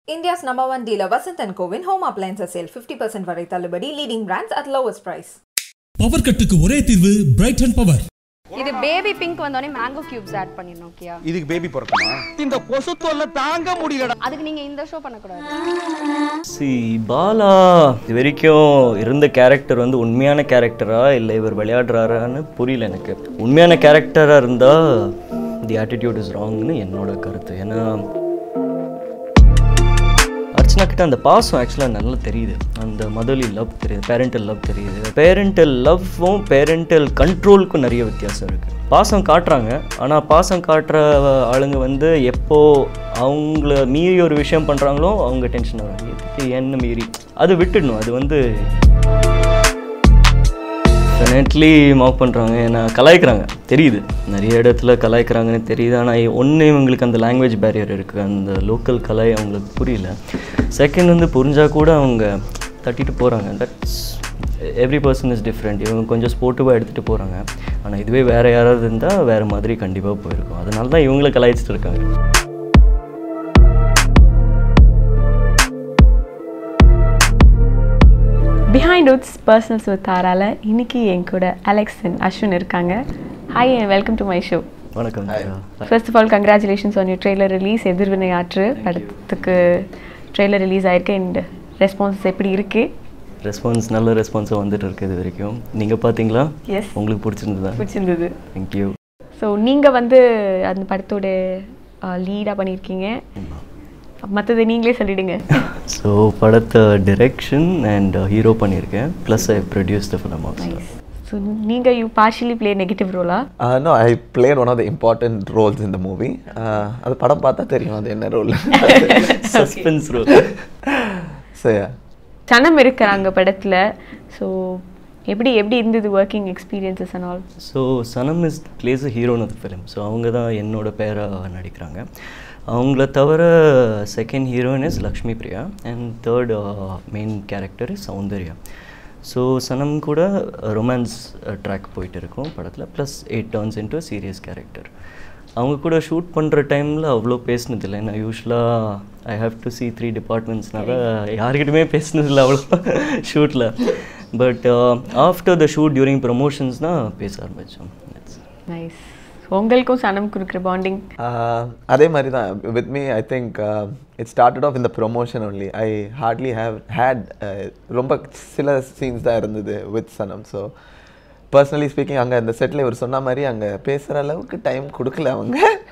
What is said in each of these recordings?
India's number one dealer Vasant & Co. in home appliances sale 50% வரை தள்ளுபடி leading brands at lowest price. Power கட்டுக்கு ஒரே தீர்வு Brighton power இது பேபி பிங்க் வந்தோடனே மேங்கோ கியூப்ஸ் ஆட் பண்ணிடணும் ஓகேயா இதுக்கு பேபி பிறக்குமா இந்த கொசு தொல்லை தாங்க முடியலடா அதுக்கு நீங்க இந்த ஷோ பண்ணக்கூடாது சி பாலா இது வரைக்கும் இருந்த கேரக்டர் வந்து உண்மையான கேரக்டரா இல்லை இவர் விளையாடுறாரான்னு புரியல எனக்கு உண்மையான கேரக்டராக இருந்தால் தி ஆட்டிடியூட் இஸ் ராங்னு என்னோட கருத்து ஏன்னா அர்ச்சனா கிட்ட அந்த பாசம் ஆக்சுவலாக நல்லா தெரியுது அந்த மதர்லி லவ் தெரியுது பேரண்டல் லவ் தெரியுது பேரண்டல் லவ்வும் பேரண்டல் கண்ட்ரோலுக்கும் நிறைய வித்தியாசம் இருக்குது பாசம் காட்டுறாங்க ஆனால் பாசம் காட்டுற ஆளுங்க வந்து எப்போ அவங்கள மீறி ஒரு விஷயம் பண்ணுறாங்களோ அவங்க டென்ஷன் ஆகிறாங்க எதுக்கு என்ன மீறி அது விட்டுடணும் அது வந்து டெஃபினெட்லி மார்க் பண்ணுறாங்க ஏன்னா கலாய்க்கிறாங்க தெரியுது நிறைய இடத்துல கலாய்க்கிறாங்கன்னு தெரியுது ஆனால் ஒன்று இவங்களுக்கு அந்த லாங்குவேஜ் பேரியர் இருக்குது அந்த லோக்கல் கலை அவங்களுக்கு புரியல செகண்ட் வந்து புரிஞ்சால் கூட அவங்க தட்டிட்டு போகிறாங்க that's every person is different இவங்க கொஞ்சம் ஸ்போர்ட்டிவாக எடுத்துகிட்டு போகிறாங்க ஆனால் இதுவே வேறு யாராவது இருந்தால் வேறு மாதிரி கண்டிப்பாக போயிருக்கும் அதனால தான் இவங்களை கலாய்ச்சிட்டு இருக்காங்க பிஹைண்ட் உட்ஸ் பர்சனல்ஸ் வித் தாரால இன்னைக்கு என் கூட அலெக்ஸ் அண்ட் அஸ்வின் இருக்காங்க hi and welcome to my show வணக்கம் first of all congratulations on you trailer release எதிர்வினை ஆற்று படத்துக்கு ட்ரெய்லர் ரிலீஸ் ஆயிருக்கு அண்ட் ரெஸ்பான்சஸ் எப்படி இருக்கு ரெஸ்பான்ஸ் நல்ல ரெஸ்பான்ஸாக வந்துட்டு இருக்கு இது வரைக்கும் நீங்கள் பார்த்தீங்களா எஸ் உங்களுக்கு பிடிச்சிருந்ததா பிடிச்சிருந்தது தேங்க்யூ ஸோ நீங்கள் வந்து அந்த படத்தோட லீடாக பண்ணியிருக்கீங்க மற்றது நீங்களே சொல்லிடுங்க ஸோ படத்தை டிரெக்ஷன் அண்ட் ஹீரோ பண்ணியிருக்கேன் plus I produce the film also so நீங்கள் யூ பார்ஷியலி ப்ளே நெகட்டிவ் ரோலா Uh, no, I played one of the important roles in the movie. Uh, அது படம் பார்த்தா தெரியும் அது என்ன role suspense role so yeah Sanam இருக்கிறாங்க படத்தில் ஸோ எப்படி எப்படி இருந்தது working experiences and all so Sanam is plays a heroine of film so அவங்க தான் என்னோட பேராக நடிக்கிறாங்க அவங்கள தவிர second heroine is Lakshmi Priya and third main character is Soundarya so Sanam கூட ரொமான்ஸ் ட்ராக் போயிட்டு இருக்கும் படத்தில் plus it turns into serious character அவங்க கூட ஷூட் பண்ணுற டைமில் அவ்வளோ பேசினதில்லை ஏன்னா யூஸ்வலாக ஐ ஹாவ் டு சி த்ரீ டிபார்ட்மெண்ட்ஸ்னால யார்கிட்டயுமே பேசினதில்லை அவ்வளோ ஷூட்டில் but after the shoot during promotions தான் பேச ஆரம்பித்தோம் நைஸ் உங்களுக்கும் சனம் கொடுக்குற பாண்டிங் Uh, அதே மாதிரி தான் with me I think it started off இந்த promotion only I hardly have had ரொம்ப சில சீன்ஸ் தான் இருந்தது with Sanam so personally speaking அங்கே அந்த செட்டில் இவர் சொன்ன மாதிரி அங்கே பேசுகிற அளவுக்கு டைம் கொடுக்கல அவங்க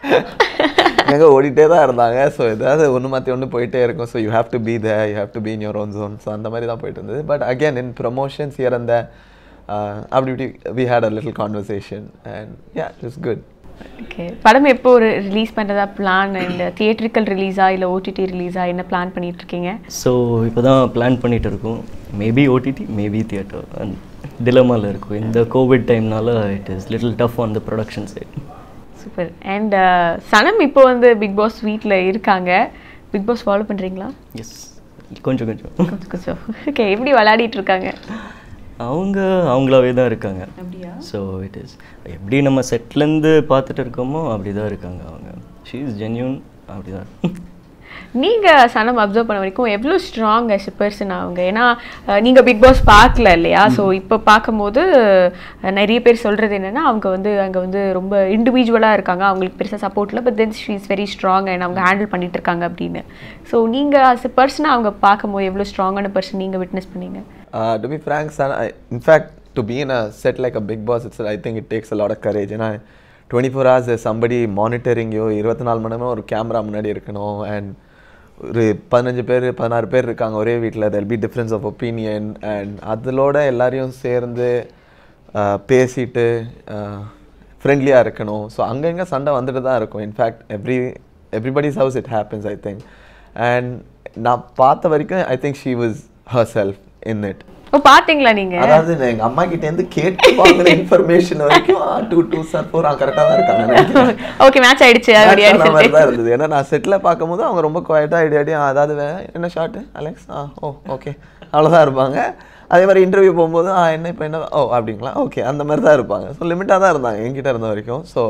எங்கே ஓடிட்டே தான் இருந்தாங்க ஸோ ஏதாவது ஒன்று மாற்றி ஒன்று போயிட்டே இருக்கும் so you have to be the you have to be in your own zone so அந்த மாதிரி தான் போயிட்டு இருந்தது but again in promotions year அந்த அப்படி இப்படி we had a little conversation and yeah it's good okay படம் எப்போ ஒரு ரிலீஸ் பண்ணுறதா பிளான் அண்ட் தியேட்ரிக்கல் ரிலீஸா இல்லை ஓடிடி ரிலீஸா என்ன பிளான் பண்ணிட்டு இருக்கீங்க ஸோ இப்போ தான் பிளான் பண்ணிட்டு இருக்கோம் maybe OTT maybe theatre and டிலமாவில் இருக்கும் இந்த கோவிட் டைம்னால it is little tough on the production side super and Sanam இப்போ வந்து பிக் பாஸ் வீட்டில் இருக்காங்க பிக் பாஸ் ஃபாலோ பண்ணுறீங்களா எஸ் கொஞ்சம் கொஞ்சம் கொஞ்சம் கொஞ்சம் ஓகே எப்படி விளையாடிட்டு இருக்காங்க அவங்க அவங்களாவே தான் இருக்காங்க ஸோ இட் இஸ் எப்படி நம்ம செட்லேருந்து பார்த்துட்டு இருக்கோமோ அப்படி தான் இருக்காங்க அவங்க ஷீ இஸ் ஜென்யூன் அப்படி தான் நீங்கள் சனம் அப்சர்வ் பண்ண வரைக்கும் எவ்வளோ ஸ்ட்ராங் அஸ் பர்சன் அவங்க ஏன்னா நீங்கள் பிக் பாஸ் பார்க்கல இல்லையா ஸோ இப்போ பார்க்கும்போது அஹ், நிறைய பேர் சொல்கிறது என்னென்னா அவங்க வந்து அங்கே வந்து ரொம்ப இண்டிவிஜுவலாக இருக்காங்க அவங்களுக்கு பெருசாக சப்போர்ட் இல்லை but then she is very strong and அவங்க ஹேண்டில் பண்ணிட்டு இருக்காங்க அப்படின்னு ஸோ நீங்கள் அஸ் எ பர்சனாக அவங்க பார்க்கும்போது எவ்வளோ ஸ்ட்ராங்கான பர்சன் நீங்கள் விட்னஸ் பண்ணீங்க Uh, to be frank, son, I, in fact, to be in a set like a big boss, it's, I think it takes a lot of courage. ஏன்னா twenty four hours somebody monitoring you இருபத்தி நாலு மணி நேரமும் ஒரு camera முன்னாடி இருக்கணும் and ஒரு பதினஞ்சு பேர் பதினாறு பேர் இருக்காங்க ஒரே வீட்டில் there'll be difference of opinion and அதிலோட எல்லாரையும் சேர்ந்து uh, பேசிட்டு ஃப்ரெண்ட்லியாக இருக்கணும் ஸோ அங்கங்கே சண்டை வந்துட்டு தான் இருக்கும் in fact every everybody's house it happens I think and நான் பார்த்த வரைக்கும் I think she was herself in it ஓ பார்த்தீங்களா நீங்கள் அதாவது நான் எங்க அம்மா கிட்ட இருந்து கேட்டு வாங்கின இன்ஃபர்மேஷன் வரைக்கும் டூ டூ சார் ஃபோர் கரெக்டாக தான் இருக்காங்க நினைக்கிறேன். ஓகே மேட்ச் ஆயிடுச்சு அப்படி Match ஆன மாதிரி ஆயிடுச்சு தான் இருந்தது ஏன்னா நான் செட்டில் பார்க்கும்போது அவங்க ரொம்ப குவாய்ட்டாக ஐடி ஐடி அதாவது வே- என்ன ஷார்ட்டு அலெக்ஸ் ஆ ஓ ஓகே அவ்வளோதான் இருப்பாங்க அதே மாதிரி இன்டர்வியூ போகும்போது ஆ என்ன இப்போ என்ன ஓ அப்படிங்களா ஓகே அந்த மாதிரி தான் இருப்பாங்க ஸோ லிமிட்டாக தான் இருந்தாங்க என்கிட்ட இருந்த வரைக்கும் ஸோ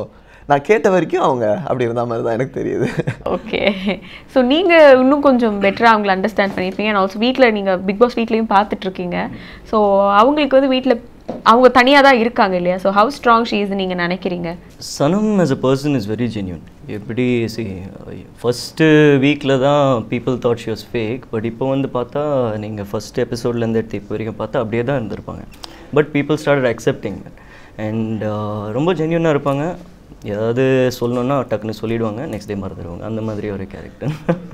நான் கேட்ட வரைக்கும் அவங்க அப்படி இருந்த மாதிரி தான் எனக்கு தெரியுது ஓகே ஸோ நீங்கள் இன்னும் கொஞ்சம் பெட்டராக அவங்கள அண்டர்ஸ்டாண்ட் பண்ணியிருப்பீங்க அண்ட் ஆல்சோ வீட்டில் நீங்கள் பிக் பாஸ் வீட்லேயும் பார்த்துட்ருக்கீங்க ஸோ அவங்களுக்கு வந்து வீட்டில் அவங்க தனியாக தான் இருக்காங்க இல்லையா ஸோ ஹவு ஸ்ட்ராங் ஷீஸ் நீங்கள் நினைக்கிறீங்க Sanam as a person is very genuine எப்படி சி ஃபஸ்ட்டு வீக்கில் தான் people thought she was fake but இப்போ வந்து பார்த்தா நீங்கள் ஃபஸ்ட் எபிசோட்லேருந்து எடுத்து இப்போ வரைக்கும் பார்த்தா அப்படியே தான் இருந்திருப்பாங்க but people start accepting and ரொம்ப ஜென்யூனாக இருப்பாங்க ஏதாவது சொல்லணுன்னா டக்குன்னு சொல்லிடுவாங்க நெக்ஸ்ட் டே மறந்துடுவாங்க அந்த மாதிரி ஒரு கேரக்டர்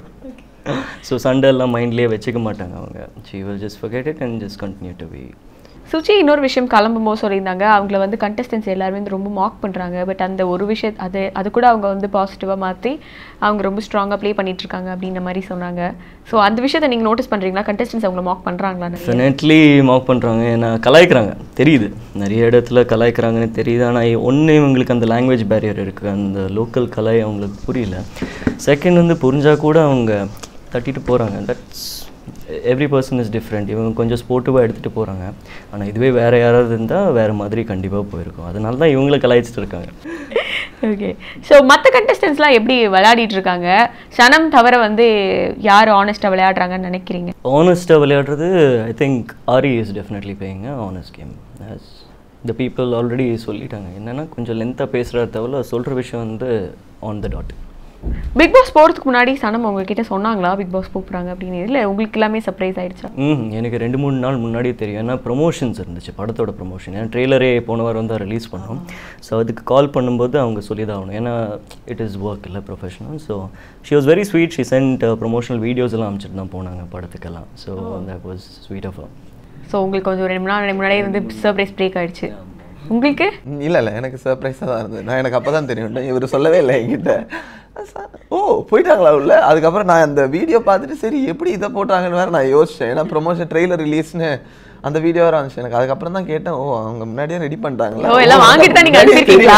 ஸோ சண்டை எல்லாம் மைண்ட்லேயே வச்சுக்க மாட்டாங்க அவங்க she will just forget it and just continue to be சுச்சி இன்னொரு விஷயம் கிளம்பும்போது சொல்லியிருந்தாங்க அவங்கள வந்து கண்டஸ்டன்ஸ் எல்லாருமே வந்து ரொம்ப மாக் பண்ணுறாங்க பட் அந்த ஒரு விஷயம் அது அது கூட அவங்க வந்து பாசிட்டிவாக மாற்றி அவங்க ரொம்ப ஸ்ட்ராங்காக ப்ளே பண்ணிட்டு இருக்காங்க அப்படின்ற மாதிரி சொன்னாங்க ஸோ அந்த விஷயத்தை நீங்கள் நோட்டீஸ் பண்ணுறீங்களா கண்டஸ்டன்ஸ் அவங்கள மாக் பண்ணுறாங்களா டெஃபினெட்லி மாக் பண்ணுறாங்க ஏன்னா கலாய்க்கிறாங்க தெரியுது நிறைய இடத்துல கலாய்க்கிறாங்கன்னு தெரியுது ஆனால் ஒன்று இவங்களுக்கு அந்த லாங்குவேஜ் பேரியர் இருக்குது அந்த லோக்கல் கலை அவங்களுக்கு புரியல செகண்ட் வந்து புரிஞ்சால் கூட அவங்க தட்டிட்டு போகிறாங்க that's every person is different இவங்க கொஞ்சம் ஸ்போர்ட்டிவாக எடுத்துகிட்டு போகிறாங்க ஆனால் இதுவே வேறு யாராவது இருந்தால் வேறு மாதிரி கண்டிப்பாக போயிருக்கும் அதனால தான் இவங்கள கலாய்ச்சிட்டு இருக்காங்க ஓகே ஸோ மற்ற கண்டஸ்டன்ஸ்லாம் எப்படி விளையாடிட்டு இருக்காங்க சனம் தவிர வந்து யார் ஆனஸ்ட்டாக விளையாடுறாங்கன்னு நினைக்கிறீங்க ஆனஸ்ட்டாக விளையாடுறது I think Aari is definitely playing honest game as the people already சொல்லிட்டாங்க என்னென்னா கொஞ்சம் லென்த்தாக பேசுகிற தவிர சொல்கிற விஷயம் வந்து on the dot Bigg Boss போகிறதுக்கு முன்னாடி சனம் உங்ககிட்ட சொன்னாங்களா பிக் பாஸ் போகிறாங்க அப்படின்னு இல்லை உங்களுக்கு எல்லாமே சர்ப்ரைஸ் ஆயிடுச்சா ம் எனக்கு ரெண்டு மூணு நாள் முன்னாடியே தெரியும் ஏன்னா ப்ரொமோஷன்ஸ் இருந்துச்சு படத்தோட ப்ரொமோஷன் ஏன்னா ட்ரெய்லரே போன வாரம் தான் ரிலீஸ் பண்ணோம் ஸோ அதுக்கு கால் பண்ணும்போது அவங்க சொல்லி தான் ஆகணும் ஏன்னா இட் இஸ் ஒர்க் இல்லை professional so she was very sweet she sent promotional videos எல்லாம் அமைச்சிட்டு தான் போனாங்க படத்துக்கெல்லாம் so that was sweet of so உங்களுக்கு கொஞ்சம் ரெண்டு மூணு நாள் முன்னாடியே வந்து சர்ப்ரைஸ் பிரேக் ஆயிடுச்சு உங்களுக்கு இல்லை இல்லை எனக்கு சர்ப்ரைஸாக தான் இருந்தது நான் எனக்கு அப்போ தான் தெரியும் இவர் சொல்லவே இல்லை என்கிட்ட ச- ஓ போயிட்டாங்களா உள்ள அதுக்கப்புறம் நான் அந்த வீடியோ பார்த்துட்டு சரி எப்படி இதை போட்டாங்கன்னு வேறு நான் யோசிச்சேன் ஏன்னா ப்ரொமோஷன் ட்ரெய்லர் ரிலீஸ்னு அந்த வீடியோ வேறு வந்துச்சு எனக்கு அதுக்கப்புறம் தான் கேட்டேன் ஓ அவங்க முன்னாடியே ரெடி பண்ணிட்டாங்களா ஓ எல்லாம் வாங்கிட்டு தான் நீங்கள் அனுப்பியிருக்கீங்களா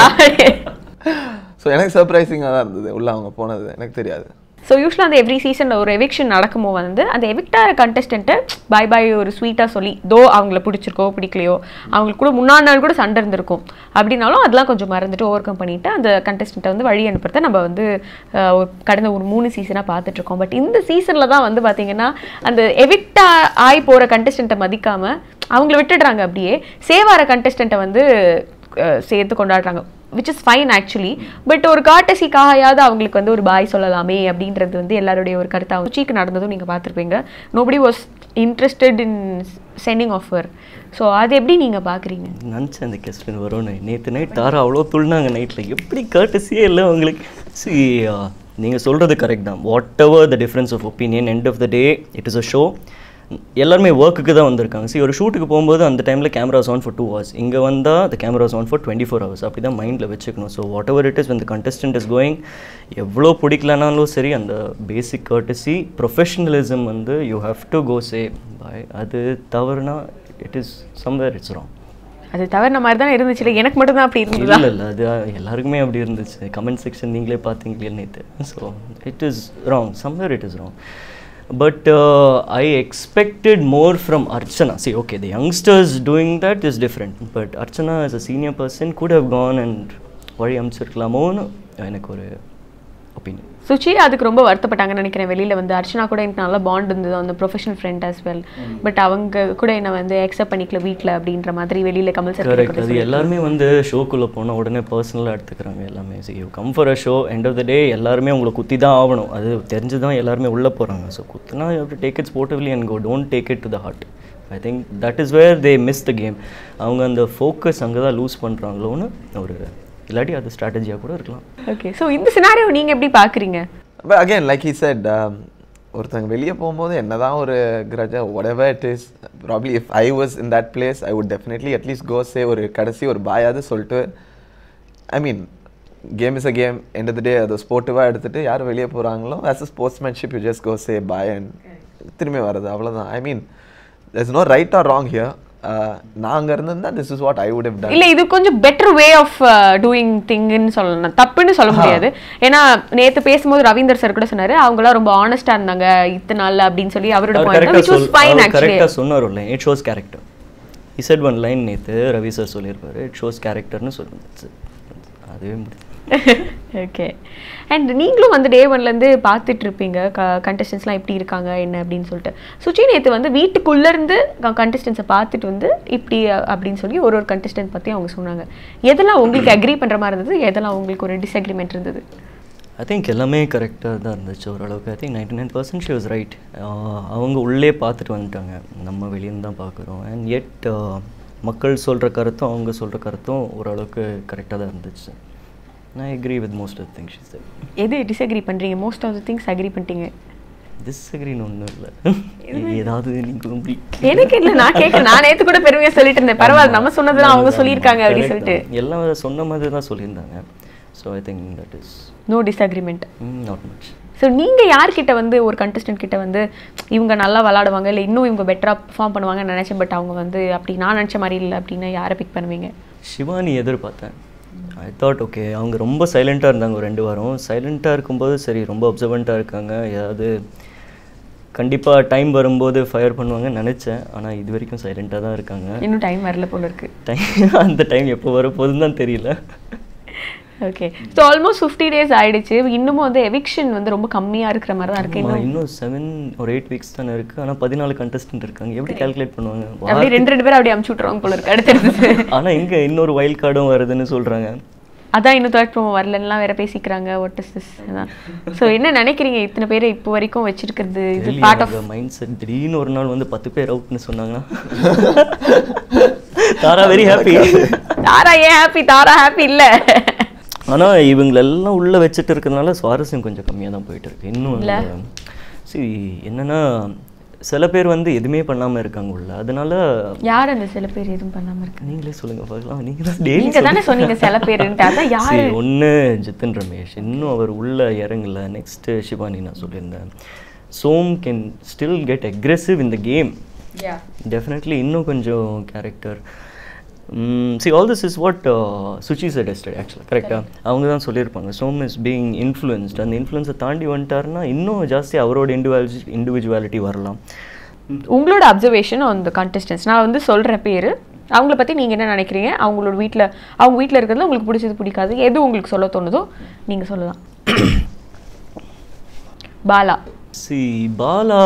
ஸோ எனக்கு சர்ப்ரைசிங்காக தான் இருந்தது உள்ள அவங்க போனது எனக்கு தெரியாது ஸோ யூஸ்வலாக அந்த எவ்ரி சீசனில் ஒரு எவிக்ஷன் நடக்கும்போது வந்து அந்த எவிக்டார கண்டஸ்டன்ட்டை பாய் பாய் ஒரு ஸ்வீட்டாக சொல்லி தோ அவங்கள பிடிச்சிருக்கோ பிடிக்கலையோ அவங்களுக்கு கூட முன்னாடி நாள் கூட சண்டை இருந்திருக்கும் அப்படின்னாலும் அதெல்லாம் கொஞ்சம் மறந்துட்டு ஓவர் கம் பண்ணிட்டு அந்த கண்டஸ்டண்ட்டை வந்து வழி அனுப்புறத நம்ம வந்து அஹ், ஒரு கடந்த ஒரு மூணு சீசனாக பார்த்துட்ருக்கோம் பட் இந்த சீசனில் தான் வந்து பார்த்தீங்கன்னா அந்த எவிக்டா ஆகி போகிற கண்டஸ்டண்ட்டை மதிக்காமல் அவங்கள விட்டுடுறாங்க அப்படியே சேவார கண்டஸ்டண்ட்டை வந்து அஹ், சேர்த்து கொண்டாடுறாங்க which is fine actually but ஒரு காட்டசிக்காகையாவது அவங்களுக்கு வந்து ஒரு பாய் சொல்லலாமே அப்படின்றது வந்து எல்லாருடைய ஒரு கருத்தாக உச்சிக்கு நடந்ததும் நீங்கள் பார்த்துருப்பீங்க nobody was interested in sending offer so அது எப்படி நீங்கள் பார்க்குறீங்க நினச்சேன் அந்த கொஸ்டின் வரும்னு நேற்று நைட் தாரா அவ்வளோ துள்ளினாங்க நைட்டில் எப்படி கர்ட்டஸியே இல்லை உங்களுக்கு சி நீங்கள் சொல்கிறது கரெக்ட் தான் whatever the difference of opinion end of the day it is a show எல்லாருமே ஒர்க்குக்கு தான் வந்திருக்காங்க சி ஒரு ஷூட்டுக்கு போகும்போது அந்த டைமில் cameras on for two hours இங்கே வந்தால் the cameras on for twenty four hours அப்படி தான் மைண்டில் வச்சுக்கணும் so whatever it is வந்து கண்டஸ்டன்ட் இஸ் கோயிங் எவ்வளோ பிடிக்கலனாலும் சரி அந்த பேசிக் கர்ட்டசி ப்ரொஃபஷனலிசம் வந்து you have to go say bye அது தவறுனா it is somewhere it's wrong அது தவிர மாதிரி தான் இருந்துச்சு இல்லை எனக்கு மட்டும் தான் அப்படி இருந்ததா இல்லை இல்லை அது எல்லாருக்குமே அப்படி இருந்துச்சு கமெண்ட் செக்ஷன் நீங்களே பார்த்தீங்களே நேற்று so it is wrong somewhere it is wrong but I expected more from Archana see okay the youngsters doing that is different but Archana as a senior person could have gone and வழி அமைச்சிருக்கலாமோன்னு எனக்கு ஒரு opinion Suchi அதுக்கு ரொம்ப வருத்தப்பட்டாங்கன்னு நினைக்கிறேன் வெளியில் வந்து அர்ச்சனா கூட எனக்கு நல்ல பாண்ட் இருந்தது அந்த professional friend as well but அவங்க கூட என்னை வந்து அக்செப்ட் பண்ணிக்கல வீட்டில் அப்படின்ற மாதிரி வெளியில் கமல் சார் கரெக்ட் அது எல்லாருமே வந்து ஷோக்குள்ளே போனால் உடனே பர்சனலாக எடுத்துக்கிறாங்க எல்லாமே see you come for a show end of the day எல்லாருமே உங்களை குத்தி தான் ஆகணும் அது தெரிஞ்சு தான் எல்லாருமே உள்ளே போகிறாங்க ஸோ குத்துனா you take it sportively and go don't take it to the heart I think that is where they miss the game அவங்க அந்த ஃபோக்கஸ் அங்கே தான் லூஸ் பண்ணுறாங்களோன்னு ஒரு இல்லாட்டி அது ஸ்ட்ராட்டஜியாக கூட இருக்கலாம் ஓகே ஸோ இந்த சினாரியோ நீங்கள் எப்படி பார்க்குறீங்க but again like he said ஒருத்தங்க வெளியே போகும்போது என்னதான் ஒரு கிரஜ whatever it is probably if i was in that place i would definitely at least go say ஒரு கடைசி ஒரு பாயாவது சொல்லிட்டு I mean game is a game end of the day அதை ஸ்போர்ட்டிவாக எடுத்துட்டு யார் வெளியே போகிறாங்களோ as a sportsmanship you just go say bye and திரும்பி வர்றது அவ்வளோதான் ஐ மீன் there's no right or wrong here uh, நான் அங்கே இருந்திருந்தா this is what i would have done இல்ல இது கொஞ்சம் பெட்டர் வே ஆஃப் டூயிங் திங்னு சொல்லலாம் தப்புன்னு சொல்ல முடியாது ஏன்னா நேத்து பேசும்போது ரவீந்தர் சார் கூட சொன்னாரு அவங்களாம் ரொம்ப ஆனஸ்டா இருந்தாங்க இத்தனை நாள் அப்படின்னு சொல்லி அவரோட அவர் point which was fine actually கரெக்டாக சொன்னார் ஒரு line it shows character is that one line நேற்று ரவி சார் சொல்லியிருப்பாரு இட் ஷோஸ் கேரக்டர்னு சொல்லுங்க அதுவே முடியும் ஓகே அண்ட் நீங்களும் வந்து டே ஒன்லேருந்து பார்த்துட்டு இருப்பீங்க க கண்டஸ்டன்ஸ்லாம் எப்படி இருக்காங்க என்ன அப்படின்னு சொல்லிட்டு சுச்சி நேற்று வந்து வீட்டுக்குள்ளேருந்து கண்டஸ்டன்ஸை பார்த்துட்டு வந்து இப்படி அ- அப்படின்னு சொல்லி ஒரு ஒரு கண்டஸ்டன்ட் பற்றி அவங்க சொன்னாங்க எதெல்லாம் உங்களுக்கு அக்ரி பண்ணுற மாதிரி இருந்தது எதெல்லாம் உங்களுக்கு ஒரு டிஸ்அக்ரிமெண்ட் இருந்தது ஐ திங்க் எல்லாமே கரெக்டாக தான் இருந்துச்சு ஓரளவுக்கு I think ninety nine percent she was right அவங்க உள்ளே பார்த்துட்டு வந்துட்டாங்க நம்ம வெளியிருந்து தான் பார்க்குறோம் அண்ட் எட் மக்கள் சொல்கிற கருத்தும் அவங்க சொல்கிற கருத்தும் ஓரளவுக்கு கரெக்டாக தான் இருந்துச்சு நான் agree with most of things is எது டிஸ்அக்ரி பண்ணுறீங்க most of the things agree பண்ணிட்டீங்க டிஸ்அக்ரின்னு ஒன்றும் இல்லை ஏதாவது நீங்கள் உங்களுக்கு எனக்கு இல்லை நான் கேட்க நான் நேற்று கூட பெருமையாக சொல்லிட்டு இருந்தேன் பரவாயில்ல நம்ம சொன்னதெல்லாம் அவங்க சொல்லியிருக்காங்க அப்படின்னு Correct சொல்லிட்டு தான். எல்லாம் சொன்ன மாதிரி தான் சொல்லியிருந்தாங்க so I think that is no disagreement not much so நீங்கள் யார்கிட்ட வந்து ஒரு கண்டஸ்டன்ட் கிட்ட வந்து இவங்க நல்லா விளாடுவாங்க இல்லை இன்னும் இவங்க பெட்டராக பெர்ஃபார்ம் பண்ணுவாங்கன்னு நினச்சேன் பட் அவங்க வந்து அப்படி நான் நினச்ச மாதிரி இல்லை அப்படின்னு யாரை பிக் பண்ணுவீங்க சிவானி எதிர்பார்த்தேன் ஐ தாட் ஓகே அவங்க ரொம்ப சைலண்ட்டாக இருந்தாங்க ஒரு ரெண்டு வாரம் சைலண்ட்டாக இருக்கும்போது சரி ரொம்ப அப்சர்வண்ட்டாக இருக்காங்க ஏதாவது கண்டிப்பாக டைம் வரும்போது ஃபயர் பண்ணுவாங்கன்னு நினச்சேன் ஆனால் இது வரைக்கும் சைலண்ட்டாக தான் இருக்காங்க இன்னும் டைம் வரல போல இருக்கு டைம் அந்த டைம் எப்போ வரப்போகுதுன்னு தான் தெரியல okay so almost fifty days ஆயிடுச்சு இன்னமும் வந்து எவிக்ஷன் வந்து ரொம்ப கம்மியாக இருக்கிற மாதிரி தான் இருக்கு ஆமா, இன்னும் இன்னும் செவன் ஒரு எயிட் வீக்ஸ் தானே இருக்குது ஆனால் பதினாலு கண்டஸ்டன்ட் இருக்காங்க எப்படி கால்குலேட் பண்ணுவாங்க அப்படியே ரெண்டு ரெண்டு பேரும் அப்படியே அமுச்சு விட்ருவாங்க போல இருக்கு அடுத்தடுத்து ஆனால் இங்கே இன்னொரு வைல்ட் கார்டும் வருதுன்னு சொல்கிறாங்க அதான் இன்னும் தேர்ட் ப்ரோமோ வரலன்னுலாம் வேற பேசிக்கிறாங்க வாட் இஸ் திஸ் அதான் ஸோ என்ன நினைக்கிறீங்க இத்தனை பேரை இப்போ வரைக்கும் வச்சிருக்கிறது இது பார்ட் ஆஃப் மைண்ட் செட் திடீர்னு ஒரு நாள் வந்து பத்து பேர் அவுட்னு சொன்னாங்கன்னா தாரா வெரி ஹாப்பி தாரா ஏன் ஹாப்பி தாரா ஹாப்பி இல்லை ஆனால் இவங்களெல்லாம் உள்ளே வச்சுட்டு இருக்கிறதுனால சுவாரஸ்யம் கொஞ்சம் கம்மியாக தான் போயிட்டு இருக்கு இன்னும் சரி என்னன்னா சில பேர் வந்து எதுவுமே பண்ணாமல் இருக்காங்க உள்ள அதனால யார் அந்த சில பேர் எதுவும் பண்ணாம இருக்கு நீங்களே சொல்லுங்க பார்க்கலாம் நீங்கள் தான் டெய்லி நீங்க தானே சொன்னீங்க சில பேருன்ட்டு அதான் யாரு சரி ஒன்று ஜித்தன் ரமேஷ் இன்னும் அவர் உள்ள இறங்கல நெக்ஸ்ட் சிவானி நான் சொல்லியிருந்தேன் Som can still get aggressive in the game definitely இன்னும் கொஞ்சம் character see all this is what Suchi suggested ஆக்சுவலாக கரெக்டாக அவங்க தான் சொல்லியிருப்பாங்க சோம் இஸ் பீயிங் இன்ஃப்ளூயன்ஸ்ட் அந்த இன்ஃப்ளூயன்ஸை தாண்டி வந்துட்டாருன்னா இன்னும் ஜாஸ்தி அவரோட இண்டிவிஜுவல் இண்டிவிஜுவாலிட்டி வரலாம் உங்களோட அப்சர்வேஷன் அந்த கண்டஸ்டன்ஸ் நான் வந்து சொல்றேன் பேரு அவங்கள பத்தி நீங்க என்ன நினைக்கிறீங்க அவங்களோட வீட்ல அவங்க வீட்ல இருக்கிறதுல உங்களுக்கு பிடிச்சது பிடிக்காது எது உங்களுக்கு சொல்ல தோணுதோ நீங்க சொல்லலாம் Bala see Bala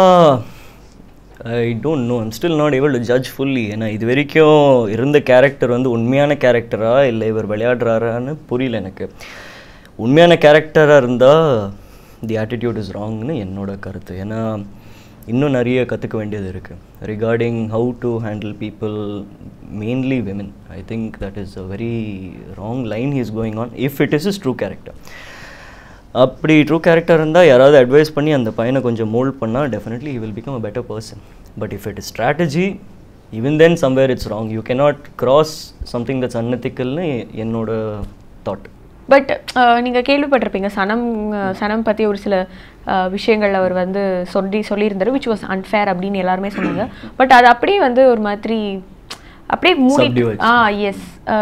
I don't know I'm still not able to judge fully ஏன்னா இது வரைக்கும் இருந்த கேரக்டர் வந்து உண்மையான கேரக்டரா இல்லை இவர் விளையாடுறாரான்னு புரியல எனக்கு உண்மையான கேரக்டராக இருந்தால் தி ஆட்டிடியூட் இஸ் ராங்னு என்னோட கருத்து ஏன்னா இன்னும் நிறைய கற்றுக்க வேண்டியது இருக்குது regarding how to handle people mainly women I think that is a very wrong line he's going on if it is is true character அப்படி ட்ரூ கேரக்டர் இருந்தால் யாராவது அட்வைஸ் பண்ணி அந்த பையனை கொஞ்சம் மோல்ட் பண்ணால் definitely he will become a better person but if it is strategy even then somewhere it's wrong you cannot cross something that's unethicalனு என்னோட தாட் பட் நீங்க கேள்விப்பட்டிருப்பீங்க சனம் அஹ், சனம் பத்தி ஒரு சில அஹ், விஷயங்கள் அவர் வந்து சொல்லி சொல்லியிருந்தாரு விச் வாஸ் அன்ஃபேர் அப்படின்னு எல்லாருமே சொன்னாங்க பட் அது அப்படியே வந்து ஒரு மாதிரி அப்படியே மூடி Subdue ஆ எஸ்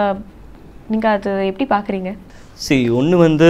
நீங்க அது எப்படி பாக்குறீங்க சி ஒன்று வந்து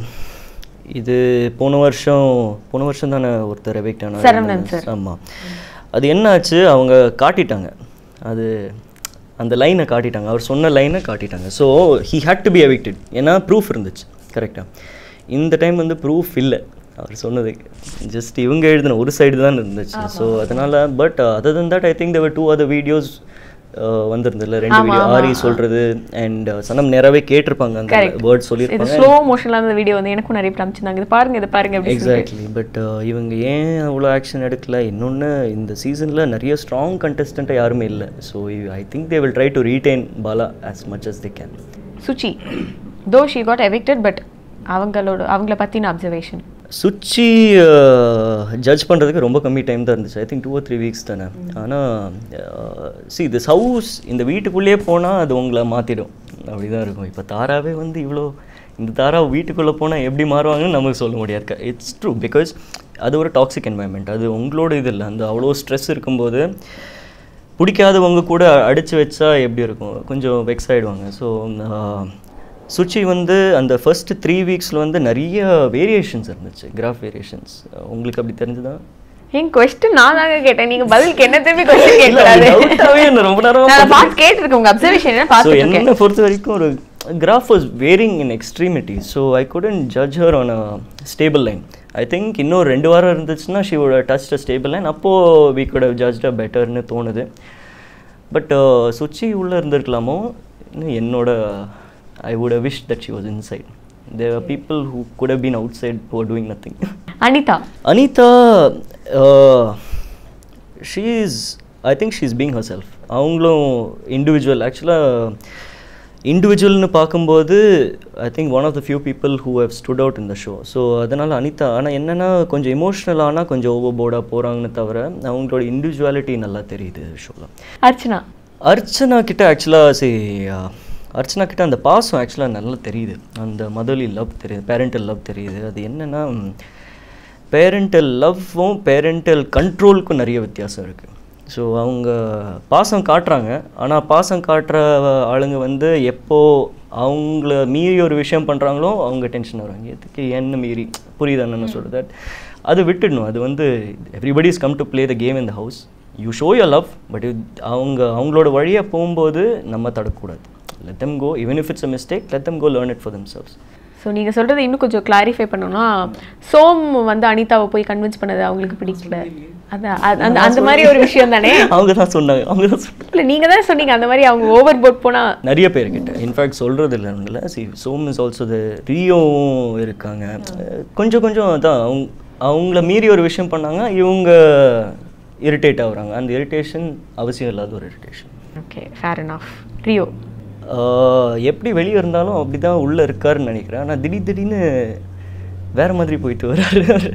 இது போன வருஷம் போன வருஷம் தானே ஒருத்தர் எவிக்ட் சரவணன் sir. ஆமாம் அது என்ன ஆச்சு அவங்க காட்டிட்டாங்க அது அந்த லைனை காட்டிட்டாங்க அவர் சொன்ன லைனை காட்டிட்டாங்க so he had to be evicted ஏன்னா ப்ரூஃப் இருந்துச்சு கரெக்டாக இந்த டைம் வந்து ப்ரூஃப் இல்லை அவர் சொன்னது ஜஸ்ட் இவங்க எழுதின ஒரு சைடு தான் இருந்துச்சு ஸோ அதனால் but other than that I think they were two other videos வந்திருந்ததுல ரெண்டு வீடியோ ஆரி சொல்கிறது அண்ட் சனம் நேராகவே கேட்டிருப்பாங்க அந்த வேர்ட் இது சொல்லியிருப்பாங்க ஸ்லோ மோஷன்ல அந்த வீடியோ வந்து எனக்கும் நிறைய பேர் அனுப்பிச்சிருந்தாங்க இது பாருங்க இது பாருங்க அப்படி சொல்லிட்டு. எக்ஸாக்ட்லி பட் இவங்க ஏன் அவ்வளோ ஆக்ஷன் எடுக்கல இன்னொன்று இந்த சீசனில் நிறைய ஸ்ட்ராங் கண்டஸ்டண்ட்டாக யாருமே இல்லை so I think they will try to retain Bala as much as they can Suchi though she God evicted but அவங்களோட அவங்கள பத்தின அப்சர்வேஷன் சுச்சி ஜட்ஜ் பண்ணுறதுக்கு ரொம்ப கம்மி டைம் தான் இருந்துச்சு I think two three weeks தானே ஆனால் சி திஸ் ஹவுஸ் இந்த வீட்டுக்குள்ளேயே போனால் அது உங்களை மாற்றிடும் அப்படி தான் இருக்கும் இப்போ தாராவே வந்து இவ்வளோ இந்த தாரா வீட்டுக்குள்ளே போனால் எப்படி மாறுவாங்கன்னு நமக்கு சொல்ல முடியாது இட்ஸ் ட்ரூ பிகாஸ் அது ஒரு டாக்ஸிக் என்வாயன்மெண்ட் அது உங்களோட இது இல்லை அந்த அவ்வளோ ஸ்ட்ரெஸ் இருக்கும்போது பிடிக்காதவங்க கூட அடித்து வச்சா எப்படி இருக்கும் கொஞ்சம் வெக்ஸ் ஆகிடுவாங்க ஸோ சுச்சி வந்து அந்த ஃபர்ஸ்ட் த்ரீ வீக்ஸில் வந்து நிறைய வேரியேஷன்ஸ் இருந்துச்சு கிராஃப் வேரியேஷன்ஸ் உங்களுக்கு அப்படி தெரிஞ்சுதா என் கொஸ்டின் நான் தாங்க கேட்டேன் நீங்க பதிலுக்கு என்ன திருப்பி கொஸ்டின் இல்ல, அது கேட்கக்கூடாது doubt ஆவே என்ன ரொம்ப நேரமா நான் பார்த்து கேட்டிருக்கேன் உங்க அப்சர்வேஷன் என்ன ஸோ பார்த்துட்டு இருக்கேன் என்னை பொறுத்த வரைக்கும் ஒரு graph was varying in extremity so i couldn't judge her on a stable line i think இன்னும் ரெண்டு வாரம் இருந்துச்சுன்னா she would have touched a stable line அப்போது we could have judged her betterன்னு தோணுது பட் சுச்சி உள்ளே இருந்திருக்கலாமோ இன்னும் என்னோட I would have wished that she was inside there are people who could have been outside who are doing nothing Anitha Anitha uh, she is I think she is being herself அவங்களும் individual ஆக்சுவலாக இண்டிவிஜுவல்னு பார்க்கும்போது I think one of the few people who have stood out in the show so அதனால் அனிதா ஆனால் என்னென்னா கொஞ்சம் emotional ஆனால் கொஞ்சம் ஓவர் போர்டாக போகிறாங்கன்னு தவிர அவங்களோட இண்டிவிஜுவாலிட்டி நல்லா தெரியுது ஷோவில் அர்ச்சனா அர்ச்சனா கிட்ட ஆக்சுவலாக சரி அர்ச்சனா கிட்ட அந்த பாசம் ஆக்சுவலாக நல்லா தெரியுது அந்த மதர்லி லவ் தெரியுது பேரண்டல் லவ் தெரியுது அது என்னென்னா பேரண்டல் லவ்வும் பேரண்டல் கண்ட்ரோலுக்கும் நிறைய வித்தியாசம் இருக்குது ஸோ அவங்க பாசம் காட்டுறாங்க ஆனால் பாசம் காட்டுற ஆளுங்க வந்து எப்போ அவங்கள மீறி ஒரு விஷயம் பண்ணுறாங்களோ அவங்க டென்ஷன் வராங்க எதுக்கு என்ன மீறி புரியுது என்ன சொல்கிறது அது விட்டுடணும் அது வந்து everybody is come to play the game in the house you show your love but அவங்க அவங்களோட வழியாக போகும்போது நம்ம தடக்கூடாது let them go even if it's a mistake let them go learn it for themselves so நீங்கள் சொல்கிறத இன்னும் கொஞ்சம் கிளாரிஃபை பண்ணணும்னா சோம் வந்து அனிதாவை போய் கன்வின்ஸ் பண்ணது அவங்களுக்கு பிடிக்கல அதான் அது- அந்த அந்த மாதிரி ஒரு விஷயம் தானே அவங்க தான் சொன்னாங்க அவங்க தான் சொன்னாங்க இல்லை நீங்கள் தான் சொன்னீங்க அந்த மாதிரி அவங்க ஓவர் போட் போனால் நிறைய பேர்கிட்ட இன்ஃபேக்ட் சொல்கிறது இல்லை see Som is also the ரியோவும் இருக்காங்க அஹ் கொஞ்சம் கொஞ்சம் அதான் அவங்க அவங்கள மீறி ஒரு விஷயம் பண்ணாங்க இவங்க இரிட்டேட் ஆகுறாங்க அந்த இரிட்டேஷன் அவசியம் இல்லாத ஒரு irritation okay fair and Rio எப்படி வெளியே இருந்தாலும் அப்படி தான் உள்ளே இருக்காருன்னு நினைக்கிறேன் ஆனால் திடீர் திடீர்னு வேறு மாதிரி போயிட்டு வர்றாரு அவரு.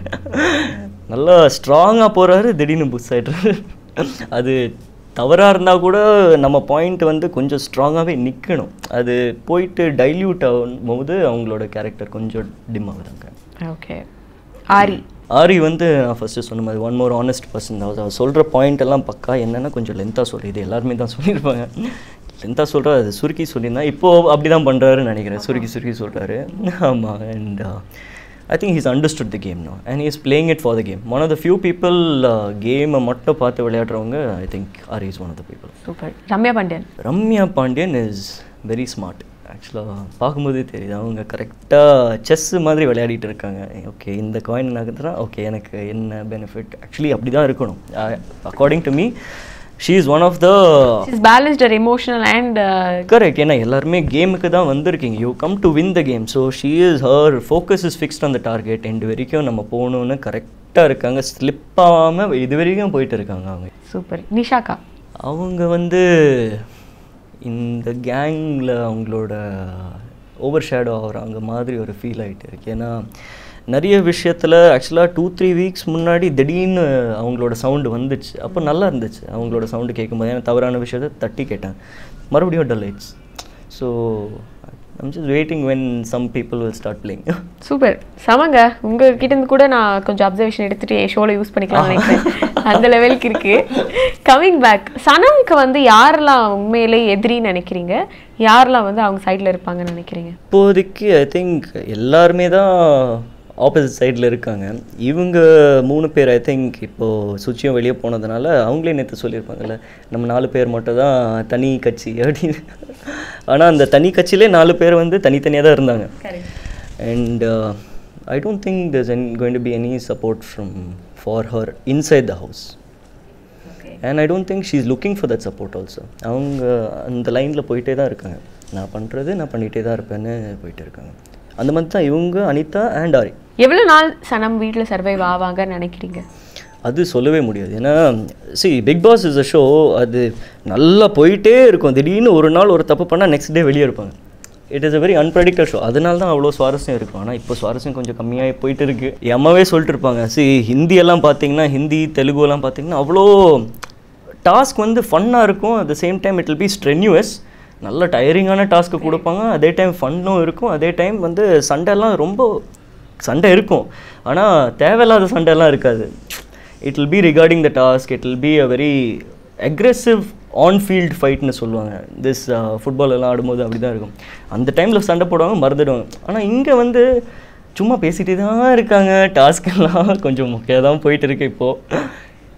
நல்லா ஸ்ட்ராங்காக போகிறாரு திடீர்னு புஷ் ஆகிடுறாரு அது தவறாக இருந்தால் கூட நம்ம பாயிண்ட் வந்து கொஞ்சம் ஸ்ட்ராங்காகவே நிற்கணும் அது போயிட்டு டைல்யூட் ஆகும்போது அவங்களோட கேரக்டர் கொஞ்சம் டிம் ஆகுதாங்க ஓகே ஆரி ஆரி வந்து நான் ஃபஸ்ட்டு சொன்ன மாதிரி ஒன் மோர் ஆனஸ்ட் பர்சன் தான் அவர் சொல்கிற பாயிண்ட் எல்லாம் பக்கா என்னென்னா கொஞ்சம் லென்த்தாக சொல்லி இது எல்லாருமே தான் சொல்லியிருப்பாங்க லென்த்தாக சொல்கிற அது சுருக்கி சொல்லியிருந்தா இப்போது அப்படி தான் பண்ணுறாருன்னு நினைக்கிறேன் சுருக்கி சுருக்கி சொல்கிறாரு ஆமாம் and I think he's understood the game no and is playing it for the game one of the few people கேமை மட்டும் பார்த்து விளையாடுறவங்க I think Aari is one of the people super Ramya Pandian Ramya Pandian is very smart ஆக்சுவலாக பார்க்கும்போதே தெரியுது அவங்க கரெக்டாக chess மாதிரி விளையாடிட்டு இருக்காங்க ஓகே இந்த காயின் நகர்த்துனா ஓகே எனக்கு என்ன பெனிஃபிட் ஆக்சுவலி அப்படி தான் இருக்கணும் according to me she is one of the is balanced emotional and correct ஏன்னா எல்லாருமே கேமுக்கு தான் வந்திருக்கீங்க you come to win the game so she is her focus is fixed on the target end வரைக்கும் நம்ம போகணுன்னு கரெக்டாக இருக்காங்க ஸ்லிப் ஆகாமல் இது வரைக்கும் போயிட்டு இருக்காங்க அவங்க சூப்பர் நிஷாக்கா அவங்க வந்து இந்த கேங்கில் அவங்களோட ஓவர் ஷேடோ ஆகுறாங்க மாதிரி ஒரு ஃபீல் ஆகிட்டு இருக்கு ஏன்னா நிறைய விஷயத்தில் ஆக்சுவலாக டூ த்ரீ வீக்ஸ் முன்னாடி திடீர்னு அவங்களோட சவுண்டு வந்துச்சு அப்போ நல்லா இருந்துச்சு அவங்களோட சவுண்டு கேட்கும்போது ஏன்னா தவறான விஷயத்த தட்டி கேட்டேன் மறுபடியும் டல் ஆயிடுச்சு so I'm just waiting when some people will start playing super சமங்க உங்ககிட்ட இருந்து கூட நான் கொஞ்சம் அப்சர்வேஷன் எடுத்துட்டு என் ஷோல யூஸ் பண்ணிக்கலாம் நினைக்கிறேன் அந்த லெவலுக்கு இருக்கு கமிங் பேக் சனம்க்கு வந்து யாரெல்லாம் உண்மையிலே எதிரின்னு நினைக்கிறீங்க யாரெல்லாம் வந்து அவங்க சைடில் இருப்பாங்கன்னு நினைக்கிறீங்க இப்போதைக்கு ஐ திங்க் எல்லாருமே தான் ஆப்போசிட் சைடில் இருக்காங்க இவங்க மூணு பேர் ஐ திங்க் இப்போது சுச்சியும் வெளியே போனதுனால அவங்களே நேற்று சொல்லியிருப்பாங்கல்ல நம்ம நாலு பேர் மட்டும் தான் தனி கட்சி அப்படின்னு ஆனால் அந்த தனி கட்சியிலே நாலு பேர் வந்து தனித்தனியாக தான் இருந்தாங்க and I don't think there's any going to be any support from for her inside the house and I don't think she is looking for that support also அவங்க அந்த லைனில் போயிட்டே தான் இருக்காங்க நான் பண்ணுறது நான் பண்ணிகிட்டே தான் இருப்பேன்னு போயிட்டே இருக்காங்க அந்த மாதிரி தான் இவங்க அனிதா அண்ட் ஆரி எவ்வளோ நாள் சனம் வீட்டில் சர்வைவ் ஆவாங்கன்னு நினைக்கிறீங்க அது சொல்லவே முடியாது ஏன்னா see Bigg Boss is a show அது நல்லா போயிட்டே இருக்கும் திடீர்னு ஒரு நாள் ஒரு தப்பு பண்ணால் நெக்ஸ்ட் டே வெளியே இருப்பாங்க it is a very unpredicted show அதனால தான் அவ்வளோ சுவாரஸ்யம் இருக்கும் ஆனால் இப்போ சுவாரஸ்யம் கொஞ்சம் கம்மியாகி போயிட்டு இருக்கு என் அம்மாவே சொல்லிட்டு இருப்பாங்க சி ஹிந்தி எல்லாம் பார்த்தீங்கன்னா ஹிந்தி தெலுங்கு எல்லாம் பார்த்தீங்கன்னா அவ்வளோ டாஸ்க் வந்து ஃபன்னாக இருக்கும் at the same time it will be strenuous நல்ல டயரிங்கான டாஸ்க்கு கொடுப்பாங்க அதே டைம் ஃபன்னும் இருக்கும் அதே டைம் வந்து சண்டைலாம் ரொம்ப சண்டை இருக்கும் ஆனால் தேவையில்லாத சண்டைலாம் இருக்காது it will be regarding the task it will be a very aggressive on field ஃபைட்னு சொல்லுவாங்க திஸ் ஃபுட்பால் எல்லாம் ஆடும்போது அப்படி தான் இருக்கும் அந்த டைமில் சண்டை போடுவாங்க மறந்துடுவாங்க ஆனால் இங்கே வந்து சும்மா பேசிகிட்டே தான் இருக்காங்க டாஸ்க் எல்லாம் கொஞ்சம் முக்கியம் தான் போயிட்டு இருக்கு இப்போது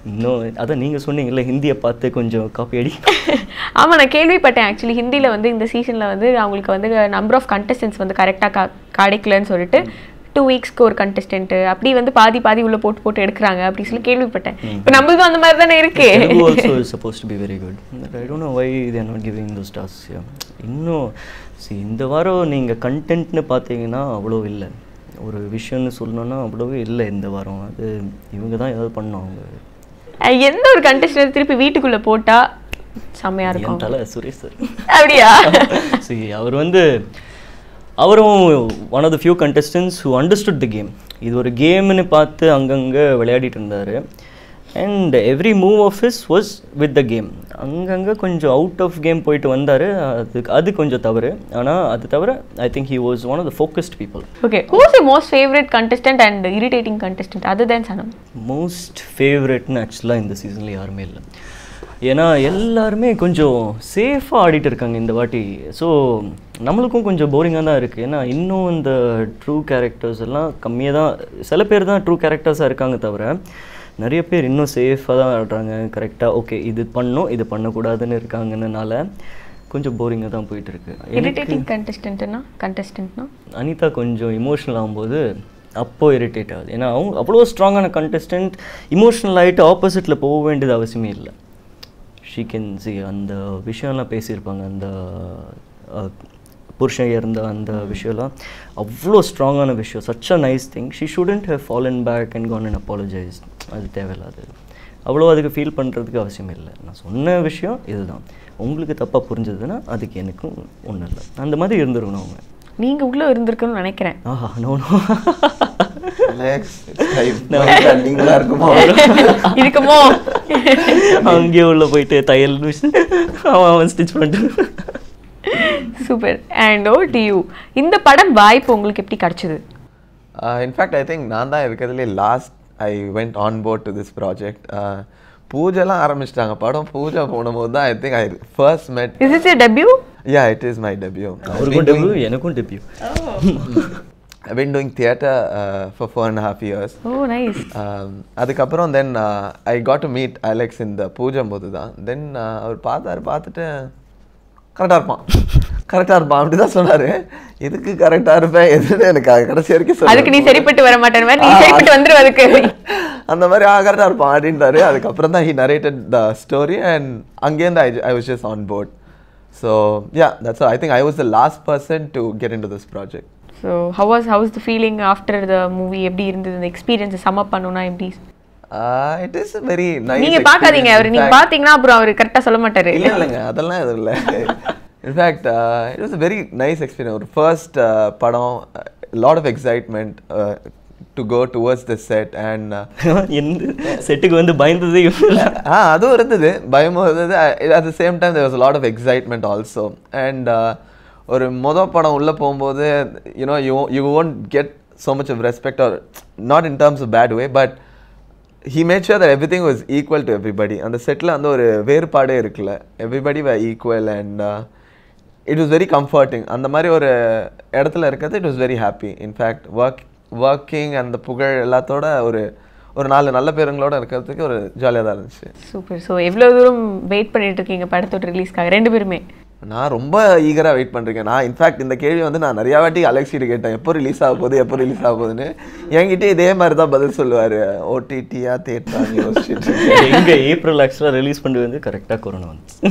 இன்னும் அதான் நீங்கள் சொன்னீங்கல்ல ஹிந்தியை பார்த்து கொஞ்சம் காப்பி அடி ஆமா நான் கேள்விப்பட்டேன் ஆக்சுவலி ஹிந்தில வந்து இந்த சீசன்ல வந்து அவங்களுக்கு வந்து நம்பர் ஆஃப் கண்டஸ்டன்ஸ் வந்து கரெக்டாக கிடைக்கலன்னு சொல்லிட்டு டூ வீக்ஸ்க்கு ஒரு கண்டஸ்டன்ட் அப்படி வந்து பாதி பாதி உள்ள போட்டு போட்டு எடுக்கிறாங்க அப்படி சொல்லி கேள்விப்பட்டேன் இப்போ நம்மளுக்கும் அந்த மாதிரி தானே இருக்கு Telugu also is supposed to be very good. But I don't know why they are not giving those tasks. Yeah. இன்னும் see இந்த வாரம் நீங்கள் கண்டென்ட்னு பார்த்தீங்கன்னா அவ்வளோ இல்லை ஒரு விஷயம்னு சொல்லணும்னா அவ்வளோவே இல்லை இந்த வாரம் அது இவங்க தான் ஏதாவது பண்ணோம் அவங்க அஹ் எந்த ஒரு கண்டஸ்டன்ட் திருப்பி வீட்டுக்குள்ள போட்டா செம்மையா இருக்கும் என் தலை சுரேஷ் சார் அப்படியா see அவர் வந்து அவரும் one of the few contestants who understood the game இது ஒரு கேம்னு பார்த்து அங்கங்கே விளையாடிட்டு இருந்தார் and every move of his was with the game அங்கங்கே கொஞ்சம் அவுட் ஆஃப் கேம் போயிட்டு வந்தார் அது அது கொஞ்சம் தவறு ஆனால் அது தவிர I think he was one of the focused people okay who's the most favourite contestant and irritating contestant other than Sanam most ஃபேவரட்னு ஆக்சுவலாக இந்த சீசனில் யாருமே இல்லை ஏன்னா எல்லாருமே கொஞ்சம் சேஃபாக ஆடிட்டு இருக்காங்க இந்த வாட்டி ஸோ நம்மளுக்கும் கொஞ்சம் போரிங்காக தான் இருக்குது ஏன்னா இன்னும் இந்த ட்ரூ கேரக்டர்ஸ் எல்லாம் கம்மியாக தான் சில பேர் தான் ட்ரூ கேரக்டர்ஸாக இருக்காங்க தவிர நிறைய பேர் இன்னும் சேஃபாக தான் ஆடுறாங்க கரெக்டாக ஓகே இது பண்ணணும் இது பண்ணக்கூடாதுன்னு இருக்காங்கன்னால கொஞ்சம் போரிங்காக தான் போயிட்டு இருக்கு இரிட்டேட்டிங் கண்டஸ்டன்ட்னா கண்டஸ்டன்ட்னா அனிதா கொஞ்சம் இமோஷனல் ஆகும்போது அப்போ இரிட்டேட் ஆகுது ஏன்னா அவங்க அவ்வளோ ஸ்ட்ராங்கான கண்டஸ்டன்ட் இமோஷனல் ஆகிட்டு ஆப்போசிட்டில் போக வேண்டியது அவசியமே இல்லை ஷீ கேன் சி அந்த விஷயம்லாம் பேசியிருப்பாங்க அந்த அஹ், புருஷன் இறந்த அந்த விஷயம்லாம் அவ்வளோ ஸ்ட்ராங்கான விஷயம் such a nice thing she shouldn't have fallen back and gone and apologise அது தேவையில்லாது அவ்வளோ அதுக்கு ஃபீல் பண்ணுறதுக்கு அவசியம் இல்லை நான் சொன்ன விஷயம் இதுதான் உங்களுக்கு தப்பாக புரிஞ்சதுன்னா அதுக்கு எனக்கும் ஒன்றும் இல்லை அந்த மாதிரி இருந்திருக்கணும் அவங்க நீங்க உள்ள இருந்திருக்குன்னு நினைக்கிறேன் ஆஹா no no Alex, it's time. நீங்களா இருக்குமா இருக்குமோ அங்கேயே உள்ள போயிட்டு தையல் வச்சு அவன் அவன் ஸ்டிச் பண்ணிட்டு சூப்பர் அண்ட் ஓ டி யூ இந்த படம் வாய்ப்பு உங்களுக்கு எப்படி கிடைச்சது இன்ஃபேக்ட் ஐ திங்க் நான் தான் இருக்கிறதுலே last I went on board to this project பூஜைலாம் ஆரம்பிச்சிட்டாங்க படம் பூஜை போனபோது தான் I think I first met is is debut yeah it is my debut அவருக்கும் டெபியூ எனக்கும் debut I been doing theatre for four and half years oh nice அதுக்கப்புறம் then I got to meet Alex இந்த பூஜை போது தான் தென் அவர் பார்த்தாரு பார்த்துட்டு கரெக்டாக இருப்பான் கரெக்டாக இருப்பான் அப்படி தான் சொன்னார் எதுக்கு கரெக்டாக இருப்பேன் எதுன்னு எனக்கு அது கடைசி வரைக்கும் சொல்லல. அதுக்கு நீ சரிப்பட்டு வர மாட்டேன் மாதிரி நீ சரிப்பட்டு வந்துரு அதுக்கு அந்த மாதிரி ஆ கரெக்டாக இருப்பான் அப்படின்றாரு அதுக்கப்புறம் தான் he narrated the story and அங்கேருந்து I I was just on board so yeah that's I think I was the last person to get into this project so how was house the feeling after the movie எப்படி இருந்தது இந்த experience some அப் பண்ணணும்னா எப்படி it is very nice நீங்க பார்க்காதீங்க அவர் நீங்க பாத்தீங்கன்னா அப்புறம் அவர் கரெக்டா சொல்ல மாட்டாரு இல்லை இல்லைங்க அதெல்லாம் எதுவும் இல்லை in fact it was very nice experience ஒரு ஃபர்ஸ்ட் படம் lot of excitement to go towards the set and எந்த செட்டுக்கு வந்து பயந்ததே இல்லை ஆ அதுவும் இருந்தது பயமும் இருந்தது at the same time there was lot of excitement also and ஒரு மொதல் படம் உள்ளே போகும்போது you know you you won't get so much of respect or not in terms of bad way but he made sure that everything was equal to everybody அந்த செட்டில் வந்து ஒரு வேறுபாடே இருக்குல்ல everybody way equal and it was very comforting அந்த மாதிரி ஒரு இடத்துல இருக்கிறது it was very happy in fact work working அந்த புகழ் எல்லாத்தோட ஒரு ஒரு நாலு நல்ல பேருங்களோட இருக்கிறதுக்கு ஒரு ஜாலியாக தான் இருந்துச்சு சூப்பர் ஸோ எவ்வளோ தூரம் வெயிட் பண்ணிட்டு இருக்கீங்க படத்தோட ரிலீஸ்க்காக ரெண்டு பேருமே நான் ரொம்ப ஈகராக வெயிட் பண்ணிருக்கேன் நான் இன்ஃபேக்ட் இந்த கேள்வி வந்து நான் நிறையா வாட்டி அலெக்ஸிட்டு கேட்டேன் எப்போ ரிலீஸ் ஆக போகுது எப்போ ரிலீஸ் ஆக போகுதுன்னு என்கிட்ட இதே மாதிரி தான் பதில் சொல்லுவார் ஓடிடியா தேட்டரான்னு யோசிச்சுட்டு எங்க ஏப்ரல் ஆக்சுவலாக ரிலீஸ் பண்ணி வந்து கரெக்டாக கொரோனா வந்துச்சு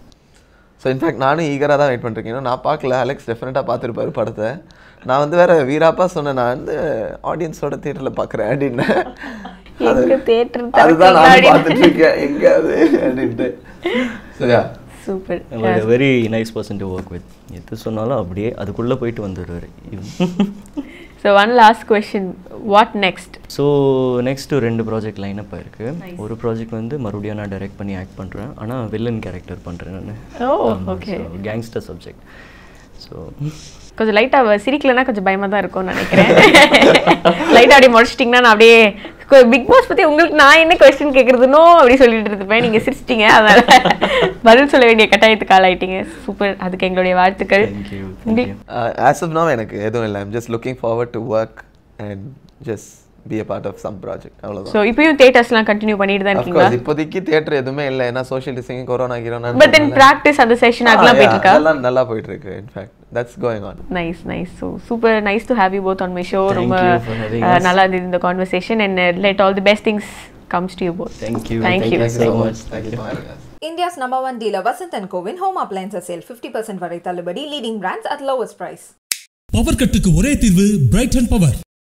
ஸோ இன்ஃபேக்ட் நானும் ஈகராக தான் வெயிட் பண்ணிருக்கேன் இன்னும் நான் பார்க்கல அலெக்ஸ் டெஃபினட்டாக பார்த்துருப்பாரு படத்தை நான் வந்து வேற வீராப்பா சொன்னேன் நான் வந்து ஆடியன்ஸோட தியேட்டரில் பார்க்குறேன் அப்படின்னு எங்க theatre அதுதான் நான் திறக்கீங்க பார்த்துட்டு இருக்கேன் எங்க அது அப்படின்ட்டு சரியா super very nice person to work with எது சொன்னாலும் அப்படியே அதுக்குள்ளே போயிட்டு வந்துடுவார் so one last question what next so next ரெண்டு ப்ராஜெக்ட் லைனப் ஆயிருக்கு ஒரு ப்ராஜெக்ட் வந்து மறுபடியும் நான் டைரக்ட் பண்ணி ஆக்ட் பண்ணுறேன் ஆனால் வில்லன் கேரக்டர் பண்ணுறேன் ஓ நான் ஓகே கேங்ஸ்டர் சப்ஜெக்ட் ஸோ கொஞ்சம் லைட்டாக சிரிக்கலனா கொஞ்சம் பயமாக தான் இருக்கும்னு நினைக்கிறேன் லைட்டாக அப்படியே முடிச்சிட்டிங்கன்னா நான் அப்படியே பிக் பாஸ் பற்றி உங்களுக்கு நான் என்ன கொஸ்டின் கேட்குறதுனோ அப்படி சொல்லிட்டு இருப்பேன் நீங்கள் சிரிச்சிட்டீங்க அதனால பதில் சொல்ல வேண்டிய கட்டாயத்துக்கு ஆளாயிட்டீங்க சூப்பர் அதுக்கு எங்களுடைய வாழ்த்துக்கள் Thank you, thank உங்களுக்கு you. ஆஸ் ஆஃப் நோ எனக்கு எதுவும் இல்லை I'm just looking forward to work and just be a part of some project அவ்வளவுதான் ஸோ இப்பயும் தேட்டர்ஸ்லாம் கண்டினியூ பண்ணிட்டு தான் Of இருக்கீங்களா course, இப்போதைக்கு தியேட்டர் எதுவுமே இல்லை ஏன்னா சோஷியல் டிஸ்டிங் கொரோனா கிரோனா பட் தென் ப்ராக்டிஸ் அந்த செஷன் அதெல்லாம் போயிட்டு இருக்கா அதெல்லாம் நல்லா போயிட்டு இருக்கு in fact that's going on nice nice so super nice to have you both on my show Thank ரொம்ப you for having uh, us. நல்லா இருந்தது இந்த conversation and let all the best things comes to you both Thank you. Thank Thank you. you so much. Thank you for having us. India's number one dealer Vasant and Kovin Home Appliances Sale 50% வரை தள்ளுபடி leading brands at lowest price. Power கட்டுக்கு ஒரே தீர்வு Brighton power